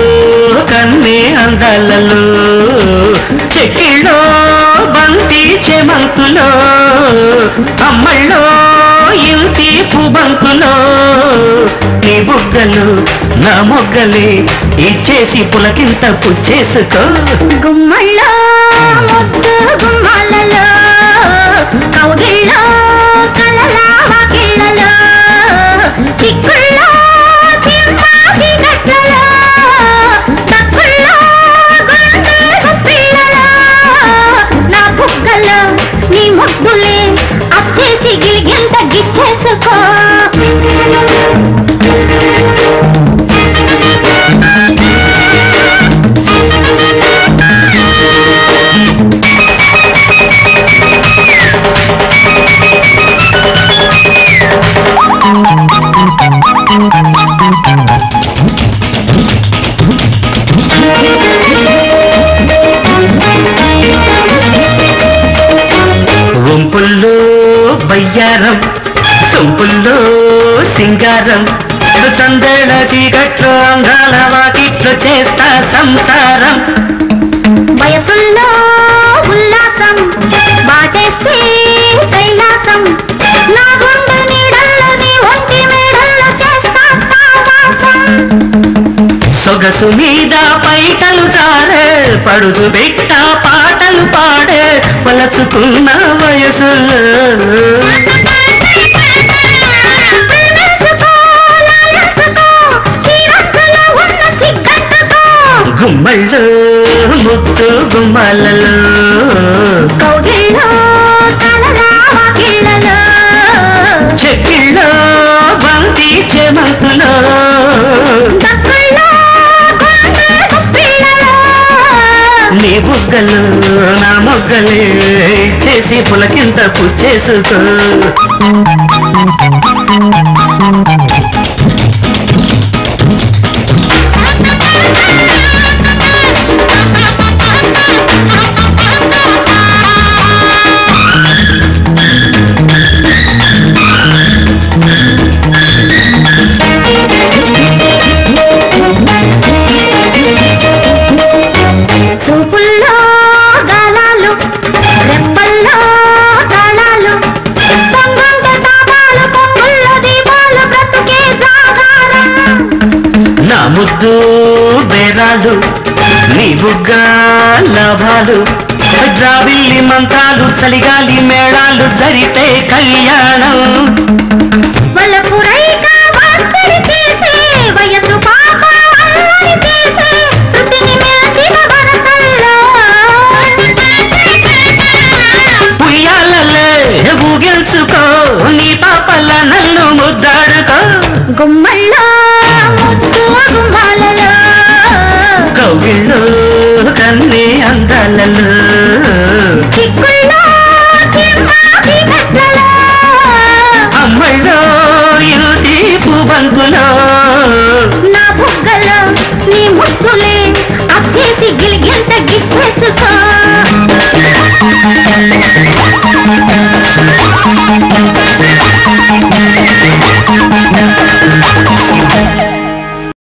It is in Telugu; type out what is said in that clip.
కన్నే అందాలలో చెక్కిళ్ళో బంతి చెమంతులో అమ్మళ్ళో ఇంటి పుబంతులో నీ బుగ్గలు నా మొగ్గలే ఇచ్చేసి పులకింత పుచ్చేసుకో గుమ్మళ్ళో ముద్దు గుమ్మాలలో కౌగిళ్ళో కలల వాకిళ్ళలో చిక్కుళ్ళో చింపాచి గట్లలో తక్కుళ్ళో గుండె గుప్పిళ్ళలో నా బుగ్గలో నీ ముద్దులే అచ్చేసి గిలిగింత గిచ్చేసుకో వంపుల్లో బయ్యారం సొంపుల్లో సింగారం సందడ చీకట్లో అంగాల వాకిట్లో చేస్తా సంసారం వయసుల్లో ఉల్లాసం బాటేస్తే కైలాసం నా గుండె నీడల్లో నీ ఒంటి మేడల్లో చేస్తా సావాసం సొగసు మీద పైటలు చారే పడుచు బిట్ట పాటలు పాడే పలచుకున్న వయసులో ప్రేమించుకో, లాలించుకో, చీరస్సులో ఉన్న సిగ్గంటుకో. గుమ్మళ్ళు ముద్దు గుమ్మలలో కౌగిళ్ళో కలల వాకిళ్ళలో చెక్కిళ్ళో బంతి చెమంతులో దక్కుళ్ళో గుండె గుప్పిళ్ళలో నీ బుగ్గలు నా మొగ్గలే చేసి పులకింత పుచ్చేసుకో చూపుల్లో గాలాలు రెప్పల్లో తాళాలు పొంగుంటే తాపాలు పొంగుల్లో దీపాలు బ్రతుకే జాగారం నా ముద్దు బేరాలు నీ బుగ్గ లాభాలు జాబిల్లి మంత్రాలు చలిగాలి మేళాలు జరితే కళ్యాణం వలపు రైక వార్తడి చేసే వయసు పాప అల్లరి చేసే శృతిని మెలచిన వరసల్లో ఉయ్యాలలే ఊగిల్చుకో నీ పాపల నన్ను ముద్దాడుకో గుమ్మల్లో ముద్దు గుమ్మాలలో కౌగిళ్ళు కన్నీ అందాలలో చిక్కుల్లో చిమ్మాకి కట్లలో అమ్మళ్ళో ఇంటి పుబంతులో నా బుగ్గలో నీ ముగ్గులే అచ్చేసి గిలిగింత గిచ్చేసుకో